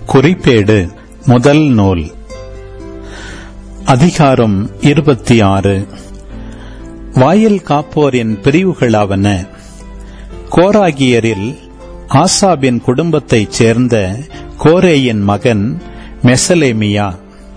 குறிப்பேடு முதல் நூல் அதிகாரம் இருபத்தி ஆறு வாயில் காப்போரின் பிரிவுகளாவன கோராகியரில் ஆசாபின் குடும்பத்தைச் சேர்ந்த கோரேயின் மகன் மெசலேமியா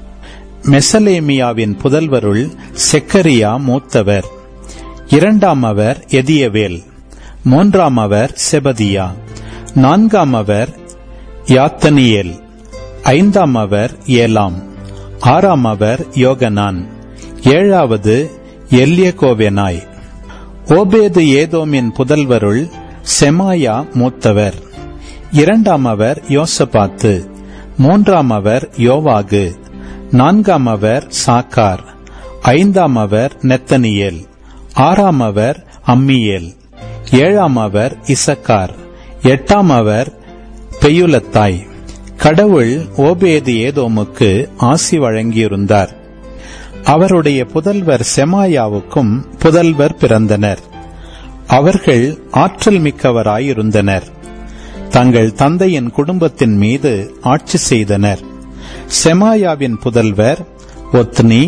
மெசலேமியாவின் புதல்வருள் செக்கரியா மூத்தவர் இரண்டாம் அவர் எதியவேல் மூன்றாம் அவர் செபதியா நான்காம் அவர் யாத்தனியேல் ஐந்தாம் அவர் ஏலாம் ஆறாம் அவர் யோகனான் ஏழாவது எல்யகோவெனாய் ஓபேது ஏதோமின் புதல்வருள் செமாயா மூத்தவர் இரண்டாம் அவர் யோசபாத்து மூன்றாம் அவர் யோவாகு நான்காம் அவர் சாக்கார் ஐந்தாம் அவர் நெத்தனியேல் ஆறாம் அவர் அம்மியேல் ஏழாம் அவர் இசக்கார் எட்டாம் அவர் பெயுலத்தாய் கடவுள் ஓபேது ஏதோமுக்கு ஆசி வழங்கியிருந்தார் அவருடைய புதல்வர் செமாயாவுக்கும் புதல்வர் பிறந்தனர் அவர்கள் ஆற்றல் மிக்கவராயிருந்தனர் தங்கள் தந்தையின் குடும்பத்தின் மீது ஆட்சி செய்தனர் செமாயாவின் புதல்வர் ஒத்னி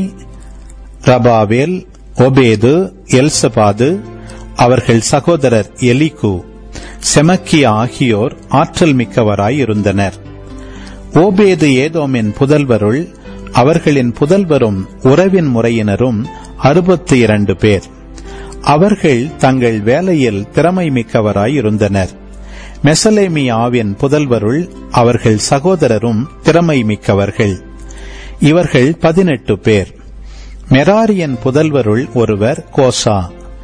ரபாவேல் ஒபேது எல்சபாது அவர்கள் சகோதரர் எலிகு செமக்கியா ஆகியோர் ஆற்றல் மிக்கவராயிருந்தனர் ஓபேது ஏதோமின் புதல்வருள் அவர்களின் புதல்வரும் உறவின் முறையினரும் அறுபத்தி இரண்டு பேர் அவர்கள் தங்கள் வேலையில் திறமை மிக்கவராயிருந்தனர் மெசலேமியாவின் புதல்வருள் அவர்கள் சகோதரரும் திறமை மிக்கவர்கள் இவர்கள் பதினெட்டு பேர் மெராரியன் புதல்வருள் ஒருவர் கோசா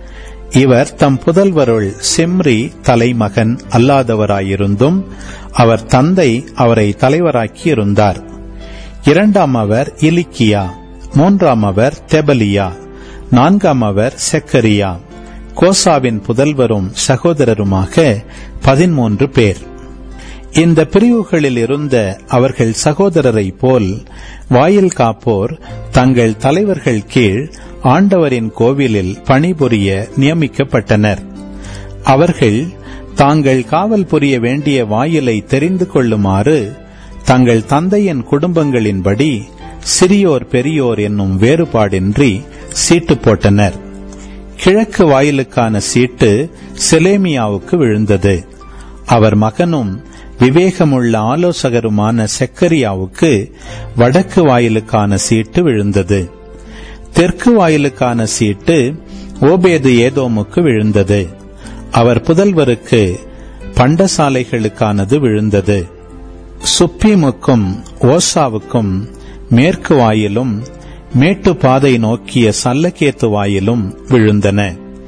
இவர் தம் புதல்வருள் சிம்ரி தலைமகன் அல்லாதவராயிருந்தும் அவர் தந்தை அவரை தலைவராக்கியிருந்தார் இரண்டாம் அவர் இலிக்கியா மூன்றாம் அவர் தெபலியா நான்காம் அவர் செக்கரியா கோசாவின் புதல்வரும் சகோதரருமாக பதிமூன்று பேர் இந்த பிரிவுகளில் இருந்த அவர்கள் சகோதரரை போல் வாயில் காப்போர் தங்கள் தலைவர்கள் கீழ் ஆண்டவரின் கோவிலில் பணிபுரிய நியமிக்கப்பட்டனர் அவர்கள் தாங்கள் காவல் புரிய வேண்டிய வாயிலை தெரிந்து கொள்ளுமாறு தங்கள் தந்தையின் குடும்பங்களின்படி சிறியோர் பெரியோர் என்னும் வேறுபாடின்றி சீட்டு போட்டனர் கிழக்கு வாயிலுக்கான சீட்டு செலேமியாவுக்கு விழுந்தது அவர் மகனும் விவேகமுள்ள ஆலோசகருமான செக்கரியாவுக்கு வடக்கு வாயிலுக்கான சீட்டு விழுந்தது தெற்கு வாயிலுக்கான சீட்டு ஓபேது ஏதோமுக்கு விழுந்தது அவர் புதல்வருக்கு பண்டசாலைகளுக்கானது விழுந்தது சுப்பீமுக்கும் ஓசாவுக்கும் மேற்கு வாயிலும் மேட்டு பாதை நோக்கிய சல்லக்கேத்து வாயிலும் விழுந்தன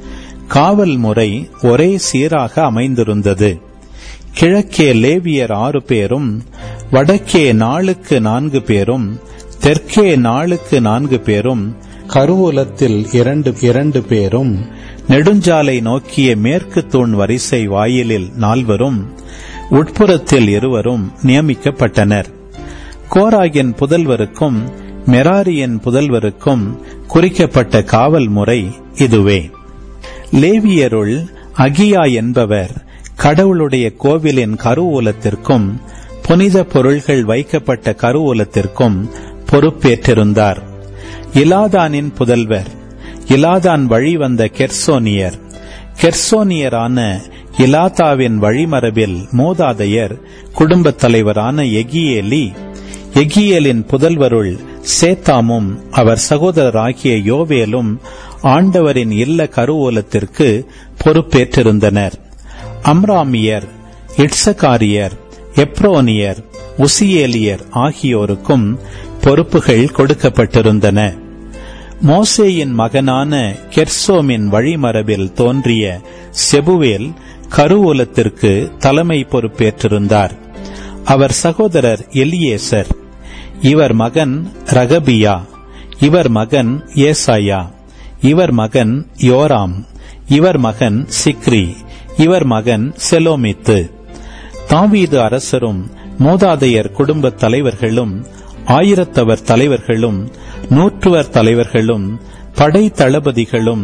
காவல் முறை ஒரே சீராக அமைந்திருந்தது கிழக்கே லேவியர் ஆறு பேரும் வடக்கே நாளுக்கு நான்கு பேரும் தெற்கே நாளுக்கு நான்கு பேரும் கருவூலத்தில் இரண்டு இரண்டு பேரும் நெடுஞ்சாலை நோக்கிய மேற்கு தூண் வரிசை வாயிலில் நால்வரும் உட்புறத்தில் இருவரும் நியமிக்கப்பட்டனர் கோராகின் புதல்வருக்கும் மெராரியின் புதல்வருக்கும் குறிக்கப்பட்ட காவல் முறை இதுவே லேவியருள் அகியா என்பவர் கடவுளுடைய கோவிலின் கருவூலத்திற்கும் புனித பொருள்கள் வைக்கப்பட்ட கருவூலத்திற்கும் பொறுப்பேற்றிருந்தார் இலாதானின் புதல்வர் இலாதான் வழி வந்த கெர்சோனியர் கெர்சோனியரான இலாதாவின் வழிமரபில் மூதாதையர் குடும்பத் தலைவரான எகியேலி எகியேலின் புதல்வருள் சேத்தாமும் அவர் சகோதரராகிய யோவேலும் ஆண்டவரின் இல்ல கருவூலத்திற்கு பொறுப்பேற்றிருந்தனர் அம்ராமியர் இட்சகாரியர் எப்ரோனியர் உசியேலியர் ஆகியோருக்கும் பொறுப்புகள் கொடுக்கப்பட்டிருந்தன மோசேயின் மகனான கெர்சோமின் வழிமரபில் தோன்றிய செபுவேல் கருவூலத்திற்கு தலைமை பொறுப்பேற்றிருந்தார் அவர் சகோதரர் எலியேசர் இவர் மகன் ரகபியா இவர் மகன் ஏசாயா இவர் மகன் யோராம் இவர் மகன் சிக்ரி இவர் மகன் செலோமித்து தாவீது அரசரும் மூதாதையர் குடும்பத் தலைவர்களும் ஆயிரத்தவர் தலைவர்களும் நூற்றுவர் தலைவர்களும் படை தளபதிகளும்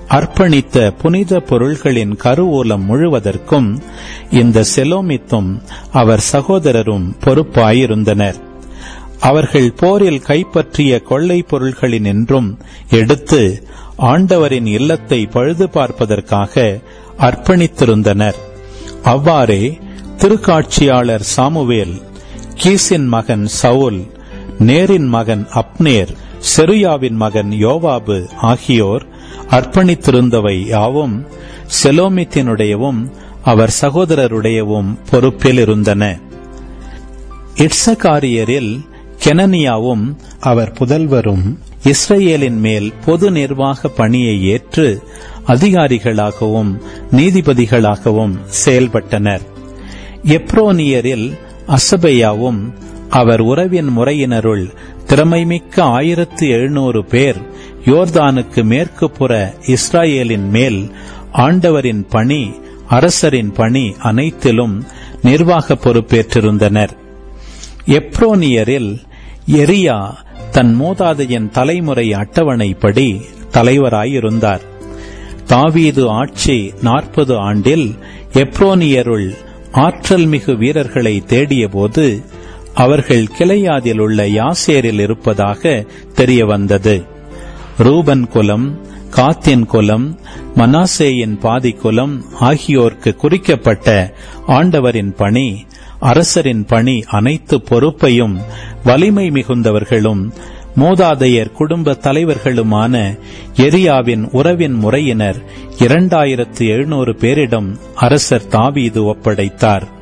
அர்ப்பணித்த புனித பொருள்களின் கருவூலம் முழுவதற்கும் இந்த செலோமித்தும் அவர் சகோதரரும் பொறுப்பாயிருந்தனர் அவர்கள் போரில் கைப்பற்றிய கொள்ளை பொருள்களினின்றும் எடுத்து ஆண்டவரின் இல்லத்தை பழுது பார்ப்பதற்காக அர்ப்பணித்திருந்தனர் அவ்வாறே திருக்காட்சியாளர் சாமுவேல் கீசின் மகன் சவுல் நேரின் மகன் அப்னேர் செருயாவின் மகன் யோவாபு ஆகியோர் அர்ப்பணித்திருந்தவை யாவும் செலோமித்தினுடையவும் அவர் சகோதரருடையவும் பொறுப்பில் இருந்தன இட்சகாரியரில் கெனனியாவும் அவர் புதல்வரும் இஸ்ரேலின் மேல் பொது நிர்வாக பணியை ஏற்று அதிகாரிகளாகவும் நீதிபதிகளாகவும் செயல்பட்டனர் எப்ரோனியரில் அசபையாவும் அவர் உறவின் முறையினருள் திறமைமிக்க ஆயிரத்து எழுநூறு பேர் யோர்தானுக்கு மேற்கு புற இஸ்ராயேலின் மேல் ஆண்டவரின் பணி அரசரின் பணி அனைத்திலும் நிர்வாக பொறுப்பேற்றிருந்தனர் எப்ரோனியரில் எரியா தன் மூதாதையின் தலைமுறை அட்டவணைப்படி தலைவராயிருந்தார் தாவீது ஆட்சி நாற்பது ஆண்டில் எப்ரோனியருள் ஆற்றல் மிகு வீரர்களை தேடியபோது அவர்கள் கிளையாதில் உள்ள யாசேரில் இருப்பதாக தெரிய வந்தது ரூபன் குலம் காத்தின் குலம் மனாசேயின் பாதி குலம் ஆகியோர்க்கு குறிக்கப்பட்ட ஆண்டவரின் பணி அரசரின் பணி அனைத்து பொறுப்பையும் வலிமை மிகுந்தவர்களும் மூதாதையர் குடும்ப தலைவர்களுமான எரியாவின் உறவின் முறையினர் இரண்டாயிரத்து எழுநூறு பேரிடம் அரசர் தாவீது ஒப்படைத்தார்